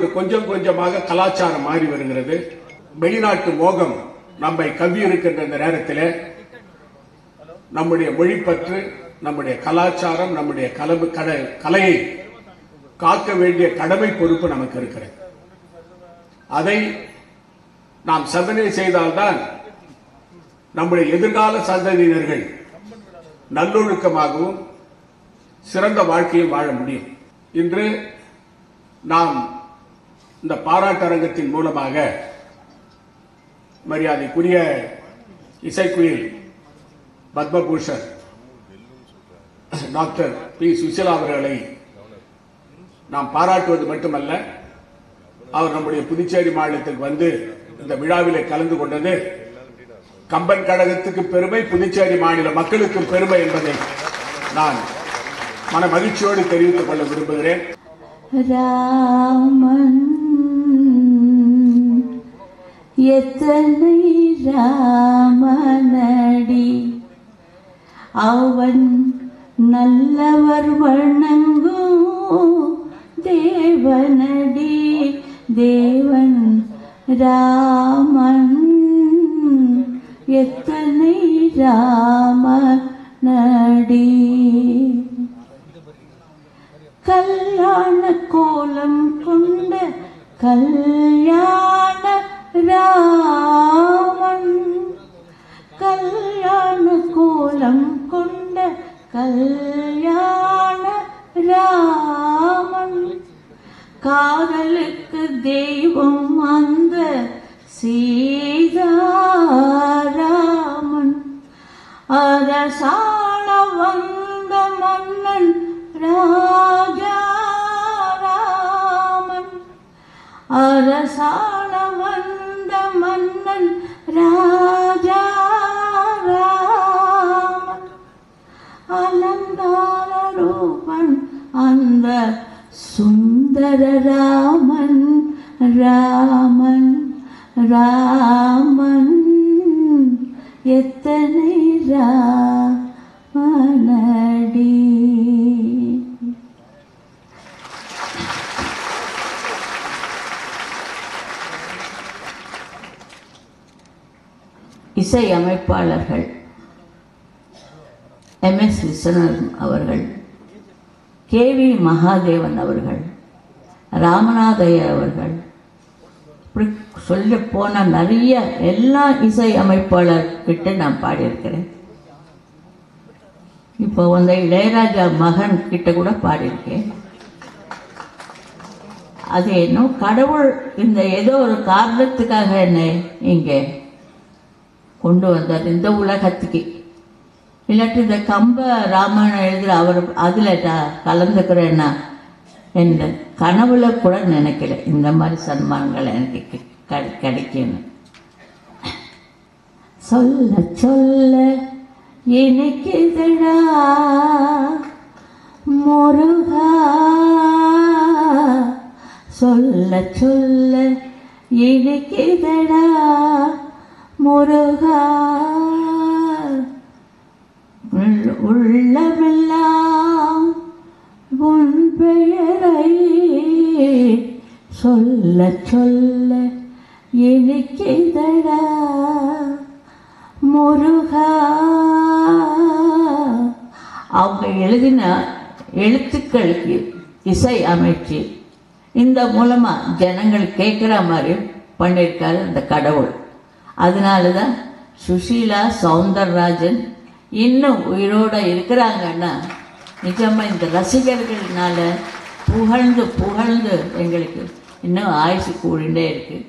கொஞ்சம் கொஞ்சமாக கலாச்சாரம் மாறி வருகிறது வெளிநாட்டு மோகம் நம்மை கவ்வி இருக்கின்ற இந்த நேரத்தில் நம்முடைய மொழிப்பற்று நம்முடைய கலாச்சாரம் நம்முடைய கலவு கட கலையை காக்க வேண்டிய கடமை பொறுப்பு நமக்கு இருக்கிறது அதை நாம் சாதனை செய்தால்தான் நம்முடைய எதிர்கால சந்ததியினர்கள் நல்லொழுக்கமாகவும் சிறந்த வாழ்க்கையும் வாழ முடியும் இன்று நாம் இந்த பாராட்டரங்கத்தின் மூலமாக மரியாதைக்குரிய இசைக்குயில் பத்மபூஷன் டாக்டர் பி சுசிலா அவர்களை நாம் பாராட்டுவது மட்டுமல்ல அவர் நம்முடைய புதுச்சேரி மாநிலத்துக்கு வந்து இந்த விழாவிலே கலந்து கொண்டது கம்பன் கழகத்துக்கு பெருமை புதுச்சேரி மாநில மக்களுக்கு பெருமை என்பதை நான் மன மகிழ்ச்சியோடு தெரிவித்துக் கொள்ள விரும்புகிறேன் ராமன் எத்தனை ராமனடி அவன் நல்லவர் வணங்கும் தேவனடி தேவன் ராமன் எத்தனை ராமனடி கல்யாண கோலம் கொண்ட கல்யாண ராமன் கல்யாண கோலம் கொண்ட கல்யாண ராமன் காதலுக்கு தெய்வம் அந்த சீதாராமன் அரசாண வந்த மன்னன் ராஜாராமன் அரசாண வந்த மன்னன் ராஜாராமன் அலங்கார ரூபன் அந்த சுந்தர ராமன் ராமன் ராமன் எத்தனை ராமனடி இசை அமைப்பாளர்கள் எம் எஸ் விஸ்வநாதன் அவர்கள் கே வி மகாதேவன் அவர்கள் ராமநாதையர் அவர்கள் இப்படி சொல்ல போன நிறைய எல்லா இசை அமைப்பாளர்கிட்ட நான் பாடியிருக்கிறேன் இப்போ வந்து இளையராஜா மகன் கிட்ட கூட பாடியிருக்கேன் அது என்ன கடவுள் இந்த ஏதோ ஒரு காரணத்துக்காக என்னை இங்கே கொண்டு வந்தார் இந்த உலகத்துக்கு இல்லாட்டி இந்த கம்ப ராமாயணம் எழுதுகிற அவர் அதில் நான் கலந்துக்கிறேன்னா என்ற கனவுல கூட நினைக்கல இந்த மாதிரி சன்மானங்கள் எனக்கு கி- கிடை கிடைக்கும்னு சொல்ல சொல்ல இணைக்குதடா முருகா சொல்ல சொல்ல இணைக்குதடா முருகா உள்- உள்ளமெல்லாம் உன் பெயரை சொல்ல சொல்ல இனிக்குதடா முருகா அவங்க எழுதின எழுத்துக்களுக்கு இசை அமைச்சு இந்த மூலமா ஜனங்கள் கேட்குற மாதிரி பண்ணியிருக்காரு அந்த கடவுள் அதனால தான் சுஷீலா சவுந்தரராஜன் இன்னும் உயிரோட இருக்கிறாங்கன்னா நிஜமா இந்த ரசிகர்கள்னால புகழ்ந்து புகழ்ந்து எங்களுக்கு இன்னும் ஆயுசு கூடிண்டே இருக்கு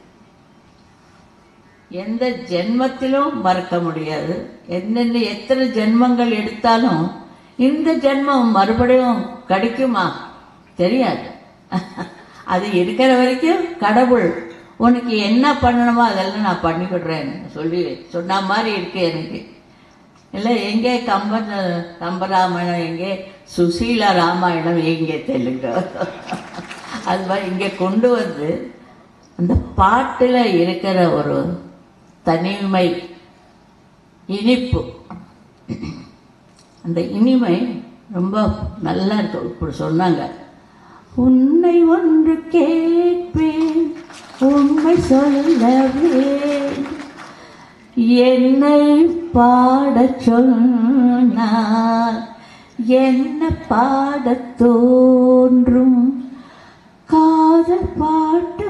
எந்த ஜென்மத்திலும் மறக்க முடியாது என்னென்ன எத்தனை ஜென்மங்கள் எடுத்தாலும் இந்த ஜென்மம் மறுபடியும் கிடைக்குமா தெரியாது அது இருக்கிற வரைக்கும் கடவுள் உனக்கு என்ன பண்ணணுமோ அதெல்லாம் நான் பண்ணிவிடுறேன் சொல்லி சொன்ன மாதிரி இருக்கு எனக்கு இல்லை எங்கே கம்பன் கம்பராமாயணம் எங்கே சுசீலா ராமாயணம் எங்கே தெலுங்கு அது மாதிரி இங்கே கொண்டு வந்து அந்த பாட்டில் இருக்கிற ஒரு தனிமை இனிப்பு அந்த இனிமை ரொம்ப நல்லா இருக்கு இப்படி சொன்னாங்க உன்னை ஒன்று கேட்பேன் உண்மை சொல்லவே என்னை பாடச் சொன்னார் என்ன பாடத் தோன்றும் காதல் பாட்டு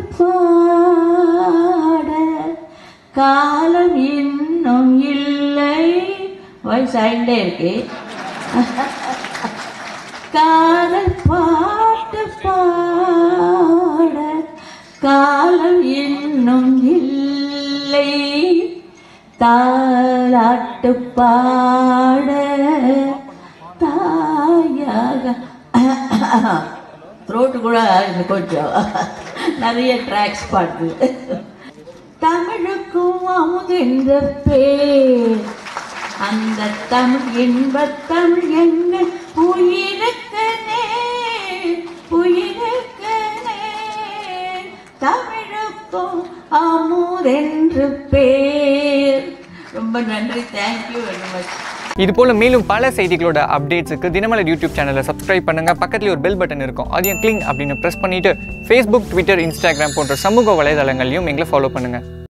பாட காலம் இன்னும் இல்லை வயசாயிட்டே இருக்கு காதல் பாட்டு பாட காலம் இன்னும் இல்லை தாலாட்டு பாட தாயாக த்ரோட்டு கூட இது கொஞ்சம் நிறைய ட்ராக்ஸ் பாடுது தமிழுக்கும் அமுதென்ற பேர் அந்த தமிழ் இன்பத் தமிழ் எங்கள் உயிருக்கு நேர் உயிருக்கு நேர் தமிழுக்கும் அமுதென்று பேர் ரொம்ப நன்றி தேங்க்யூ வெரி மச் இது போல மேலும் பல செய்திகளோட அப்டேட்ஸுக்கு தினமலர் யூடியூப் சேனலை சப்ஸ்கிரைப் பண்ணுங்க பக்கத்துல ஒரு பெல் பட்டன் இருக்கும் அதையும் கிளிங் அப்படின்னு ப்ரெஸ் பண்ணிட்டு ஃபேஸ்புக் ட்விட்டர் இன்ஸ்டாகிராம் போன்ற சமூக வலைதளங்களையும் எங்களை ஃபாலோ பண்ணுங்க